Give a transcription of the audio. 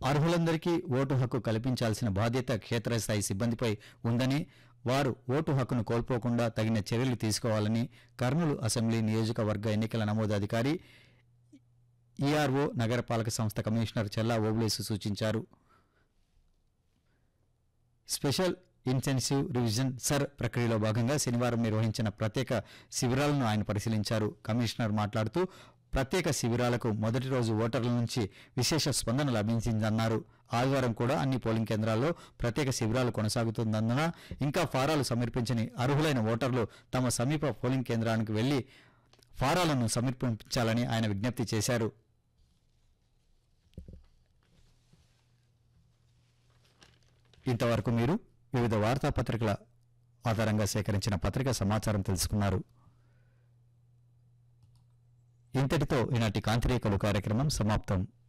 అర్హులందరికీ vote హక్కు కల్పించాల్సిన బాధ్యత క్షేత్రస్థాయి సిబ్బందిపై ఉందని వారు ఓటు హక్కును కోల్పోకుండా తగిన చర్యలు తీసుకోవాలని కర్నూలు అసెంబ్లీ నియోజకవర్గ ఎన్నికల నమోదు అధికారి ఈఆర్ఓ నగరపాలక సంస్థ కమిషనర్ చెల్లా ఓబులేసు సూచించారు స్పెషల్ ఇంటెన్సివ్ రివిజన్ సర్ ప్రక్రియలో భాగంగా శనివారం నిర్వహించిన ప్రత్యేక శిబిరాలను ఆయన పరిశీలించారు కమిషనర్ మాట్లాడుతూ ప్రత్యేక శిబిరాలకు మొదటి రోజు ఓటర్ల నుంచి విశేష స్పందన లభించిందన్నారు ఆదివారం కూడా అన్ని పోలింగ్ కేంద్రాల్లో ప్రత్యేక శిబిరాలు కొనసాగుతుందన్న ఇంకా ఫారాలు సమర్పించని అర్హులైన ఓటర్లు తమ సమీప పోలింగ్ కేంద్రానికి వెళ్లి ఫారాలను సమర్పించాలని ఆయన విజ్ఞప్తి చేశారు ఇంతవరకు మీరు వివిధ వార్తాపత్రికల ఆధారంగా సేకరించిన పత్రికా సమాచారం తెలుసుకున్నారు ఇంతటితో ఈనాటి కాంతిరేఖలు కార్యక్రమం సమాప్తం